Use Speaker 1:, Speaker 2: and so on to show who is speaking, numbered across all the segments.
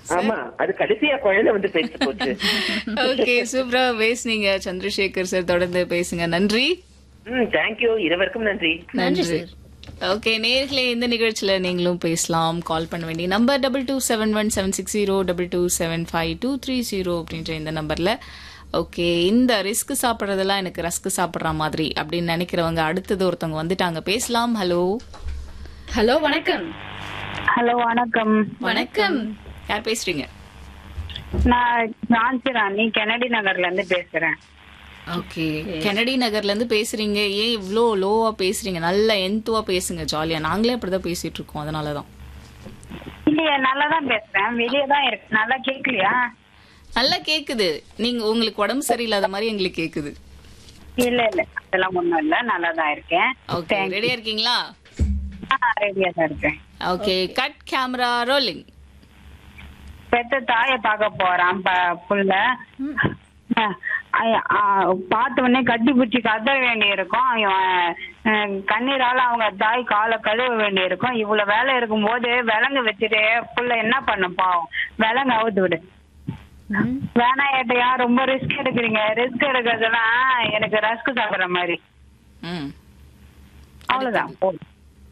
Speaker 1: ஆமா அது கடைசியா குழந்தை வந்து பேச போச்சு
Speaker 2: ஓகே சூப்பரா பேசுனீங்க சந்திரசேகர் சார் தொடர்ந்து பேசுங்க நன்றி
Speaker 1: ம் தேங்க்யூ இருவருக்கும் நன்றி
Speaker 2: நன்றி ஓகே நேர்களே இந்த நிகழ்ச்சியில நீங்களும் பேசலாம் கால் பண்ண வேண்டிய number double two seven one seven six zero double two seven five two three zero அப்படின்ற இந்த நம்பர்ல ஓகே இந்த ரிஸ்க் சாப்பிட்றதெல்லாம் எனக்கு ரஸ்க் சாப்பிட்ற மாதிரி அப்படின்னு நினைக்கிறவங்க அடுத்தது ஒருத்தவங்க வந்துட்டாங்க பேசலாம் ஹலோ
Speaker 3: ஹலோ வணக்கம்
Speaker 4: ஹலோ வணக்கம்
Speaker 2: வணக்கம் யார் பேசுறீங்க
Speaker 4: நான் ஜான்சி ராணி கெனடி நகர்ல இருந்து பேசுறேன்
Speaker 2: ஓகே கெனடி நகர்ல இருந்து பேசுறீங்க ஏன் இவ்ளோ லோவா பேசுறீங்க நல்ல எந்துவா பேசுங்க ஜாலியா நாங்களே அப்படிதான் பேசிட்டு இருக்கோம் அதனாலதான்
Speaker 4: இல்லையா நல்லா தான் பேசுறேன் வெளியே தான் இருக்கு நல்லா கேட்கலையா
Speaker 2: நல்லா கேக்குது நீங்க உங்களுக்கு உடம்பு சரியில்லாத மாதிரி எங்களுக்கு கேக்குது
Speaker 4: இல்ல இல்ல அதெல்லாம் ஒண்ணும் இல்ல நல்லா தான் இருக்கேன்
Speaker 2: ஓகே ரெடியா இருக்கீங்களா
Speaker 4: ரெடியா தான் இருக்கேன்
Speaker 2: ஓகே கட் கேமரா ரோலிங்
Speaker 4: பெத்த தாயை பார்க்க போறான் ப- புள்ள அஹ் அஹ் அஹ் பார்த்த உடனே கட்டி பிடிச்சி கத்த வேண்டி இருக்கும் இவன், அஹ் கண்ணீரால அவங்க தாய் காலை கழுவ வேண்டி இருக்கும் இவ்வளவு வேலை இருக்கும்போது விலங்கு வச்சுட்டு புள்ள என்ன பண்ணும் பாவம் விலங்கு அவுத்து விடு வேணா ஏட்டையா ரொம்ப ரிஸ்க் எடுக்கிறீங்க ரிஸ்க் எடுக்கிறதுலாம் எனக்கு ரஸ்க் சாப்பிடுற மாதிரி
Speaker 2: ம்
Speaker 4: அவ்வளவுதான் போதும்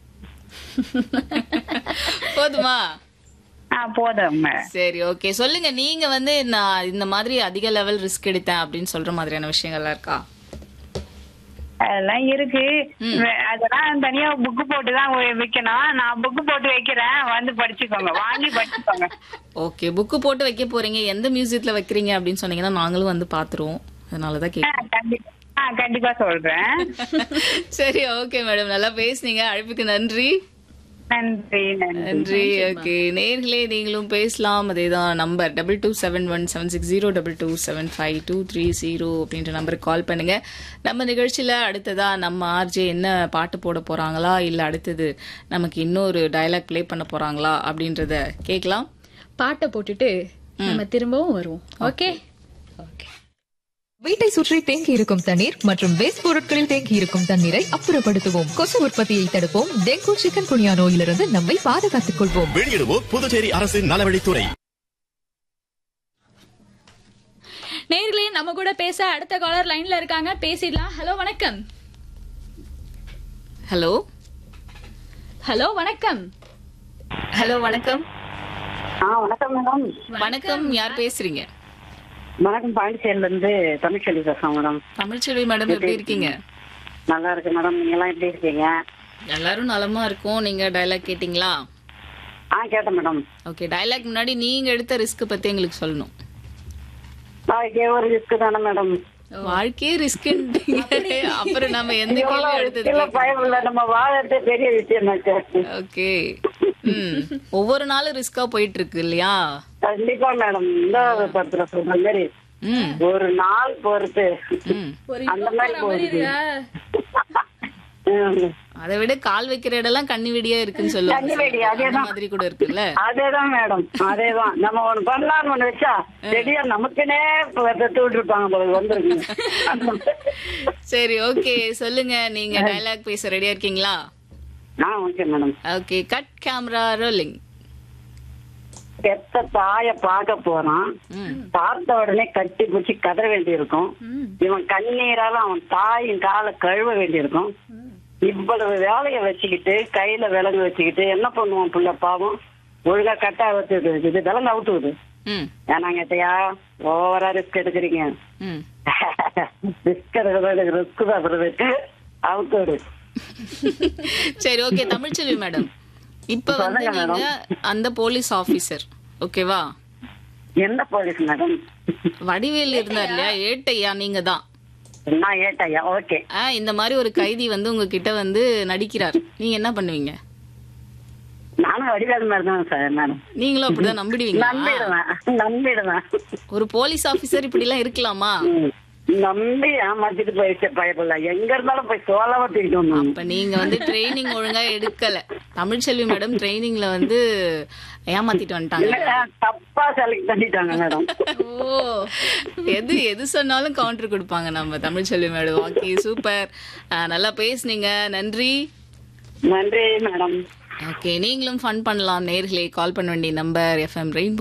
Speaker 2: போதுமா
Speaker 4: ஆ போதும்
Speaker 2: சரி ஓகே சொல்லுங்க நீங்க வந்து நான் இந்த மாதிரி அதிக லெவல் ரிஸ்க் எடுத்தேன் அப்படின்னு சொல்ற மாதிரியான விஷயங்கள்லாம் இருக்கா
Speaker 4: அதெல்லாம் இருக்கு வே- அதெல்லாம் தனியா புக்கு போட்டு தான் வைக்கணும் நான் புக்கு போட்டு வைக்கிறேன் வந்து படிச்சுக்கோங்க வாங்கி படிச்சுக்கோங்க
Speaker 2: ஓகே புக்கு போட்டு வைக்க போறீங்க எந்த மியூசியத்துல வைக்கிறீங்க அப்படின்னு சொன்னீங்கன்னா நாங்களும் வந்து பாத்துருவோம் அதனாலதான்
Speaker 4: ஆ,
Speaker 2: கேட்க
Speaker 4: கண்டிப்பா ஆ கண்டிப்பா சொல்றேன்
Speaker 2: சரி ஓகே மேடம் நல்லா பேசுனீங்க அழைப்புக்கு நன்றி
Speaker 4: நன்றி நன்றி
Speaker 2: நன்றி ஓகே நேர்களே நீங்களும் பேசலாம் அதேதான் number double two seven one seven six zero double two seven five two three zero அப்படின்ற நம்பருக்கு கால் பண்ணுங்க நம்ம நிகழ்ச்சியில அடுத்ததா நம்ம ஆர்ஜே என்ன பாட்டு போட போறாங்களா இல்ல அடுத்தது நமக்கு இன்னொரு டயலாக் ப்ளே பண்ண போறாங்களா அப்படின்றத கேட்கலாம்
Speaker 3: பாட்டை போட்டுட்டு நம்ம திரும்பவும் வருவோம் ஓகே ஓகே
Speaker 5: வீட்டை சுற்றி தேங்கி இருக்கும் தண்ணீர் மற்றும் வேஸ்ட் பொருட்களில் தேங்கி இருக்கும் தண்ணீரை அப்புறப்படுத்துவோம் கொசு உற்பத்தியை தடுப்போம் டெங்கு சிக்கன் குனியா நோயிலிருந்து நம்மை பாதுகாத்துக் கொள்வோம்
Speaker 6: வெளியிடுவோர் புதுச்சேரி அரசின் நலவழித்துறை
Speaker 3: நேர்களே நம்ம கூட பேச அடுத்த காலர் லைன்ல இருக்காங்க பேசிடலாம் ஹலோ வணக்கம்
Speaker 2: ஹலோ
Speaker 3: ஹலோ வணக்கம்
Speaker 2: ஹலோ வணக்கம்
Speaker 4: ஆ வணக்கம் மேடம்
Speaker 2: வணக்கம் யார் பேசுறீங்க
Speaker 4: வணக்கம் பாண்டிச்சேரியில இருந்து தமிழ்ச்செல்வி பேசுறேன் மேடம்
Speaker 2: தமிழ்ச்செல்வி மேடம் எப்படி இருக்கீங்க
Speaker 4: நல்லா இருக்கு மேடம் நீங்க எல்லாம் எப்படி இருக்கீங்க
Speaker 2: எல்லாரும் நலமா இருக்கோம் நீங்க டயலாக் கேட்டிங்களா
Speaker 4: ஆ கேட்டேன் மேடம்
Speaker 2: ஓகே டயலாக் முன்னாடி நீங்க எடுத்த ரிஸ்க் பத்தி எங்களுக்கு சொல்லணும்
Speaker 4: நாளைக்கே ஒரு ரிஸ்க் தானே மேடம்
Speaker 2: வாழ்க்கையே ரிஸ்க் அப்புறம் நம்ம எந்த கேள்வி அடுத்தது
Speaker 4: இல்ல பயம் இல்ல நம்ம வாழறது பெரிய விஷயம்
Speaker 2: ஓகே ம் ஒவ்வொரு நாளும் ரிஸ்கா போயிட்டு இருக்கு இல்லையா
Speaker 4: கண்டிப்பா மேடம் இந்த படத்துல சொல்ற மாதிரி
Speaker 2: ம்
Speaker 4: ஒரு நாள் பொறுத்து
Speaker 2: ம்
Speaker 3: ஒரு
Speaker 4: அந்த மாதிரி போகுது ம்.
Speaker 2: அதை விட கால் வைக்கிற இடம்லாம் கண்ணி வெடியா இருக்குன்னு
Speaker 4: கண்ணி வெடி,
Speaker 2: சொல்லுவாங்க
Speaker 4: அதேதான்.
Speaker 2: அந்த மாதிரி கூட இருக்குல்ல
Speaker 4: அதேதான் மேடம் அதேதான் நம்ம ஒண்ணு பண்ணலாம்னு ஒண்ணு வச்சா ரெடியா நமக்குனே தூட்டு இருப்பாங்க போல வந்துருங்க
Speaker 2: சரி ஓகே சொல்லுங்க நீங்க டயலாக் பேச ரெடியா இருக்கீங்களா
Speaker 4: ஆ okay madam
Speaker 2: okay cut camera rolling
Speaker 4: பெத்த தாய பார்க்க போறான்
Speaker 2: ம்
Speaker 4: பார்த்த உடனே கட்டி பிடிச்சி கதற வேண்டி இருக்கும் இவன் கண்ணீரால அவன் தாயின் காலை கழுவ வேண்டி இருக்கும் இவ்வளவு வேலைய வச்சுக்கிட்டு கையில விலங்கு வச்சுக்கிட்டு என்ன பண்ணுவான் புள்ள பாவம் ஒழுங்கா கட்டா வச்சுது இது விலங்கு அவுத்துவுது
Speaker 2: ம்
Speaker 4: ஏன்னாங்கத்தையா ஓவரா ரிஸ்க் எடுக்கிறீங்க
Speaker 2: ம்
Speaker 4: ரிஸ்க் எடுக்கிறது ரிஸ்க் சாப்பிடுறதுக்கு அவுத்து விடு
Speaker 2: சரி ஓகே தமிழ்ச்செல்வி மேடம் இப்ப வந்து
Speaker 4: சொல்லுங்க
Speaker 2: நீங்க அந்த போலீஸ் ஆபீசர் ஓகேவா
Speaker 4: எந்த போலீஸ் மேடம்
Speaker 2: வடிவேல் இருந்தார் இல்லையா ஏட்டையா நீங்க தான்
Speaker 4: நான் ஏட்டாயா ஓகே
Speaker 2: இந்த மாதிரி ஒரு கைதி வந்து உங்ககிட்ட வந்து நடிக்கிறார் நீங்க என்ன பண்ணுவீங்க
Speaker 4: நானும் வடிவேல் மாதிரி தான் சார் மேடம்
Speaker 2: நீங்களும் அப்படிதான் நம்பிடுவீங்களா
Speaker 4: நம்பிடுவேன் நம்பிடுவேன்
Speaker 2: ஒரு போலீஸ் ஆபீசர் இப்படி எல்லாம் இருக்கலாமா
Speaker 4: ம். நம்பி ஏமாத்திட்டு போயிடுச்சு பயப்படல எங்க இருந்தாலும் போய் சோழவா தூக்கிட்டு வந்தாங்க
Speaker 2: அப்ப நீங்க வந்து ட்ரைனிங் ஒழுங்கா எடுக்கல தமிழ்ச்செல்வி மேடம் ட்ரைனிங்ல வந்து ஏமாத்திட்டு வந்துட்டாங்க
Speaker 4: இல்ல, தப்பா செலக்ட் பண்ணிட்டாங்க மேடம்
Speaker 3: ஓ
Speaker 2: எது எது சொன்னாலும் கவுண்டர் கொடுப்பாங்க நம்ம தமிழ்ச்செல்வி மேடம் ஓகே சூப்பர் நல்லா பேசுனீங்க நன்றி
Speaker 4: நன்றி மேடம்
Speaker 2: ஓகே நீங்களும் ஃபன் பண்ணலாம் நேர்களே கால் பண்ண வேண்டிய நம்பர் எஃப்எம் ரெயின்போ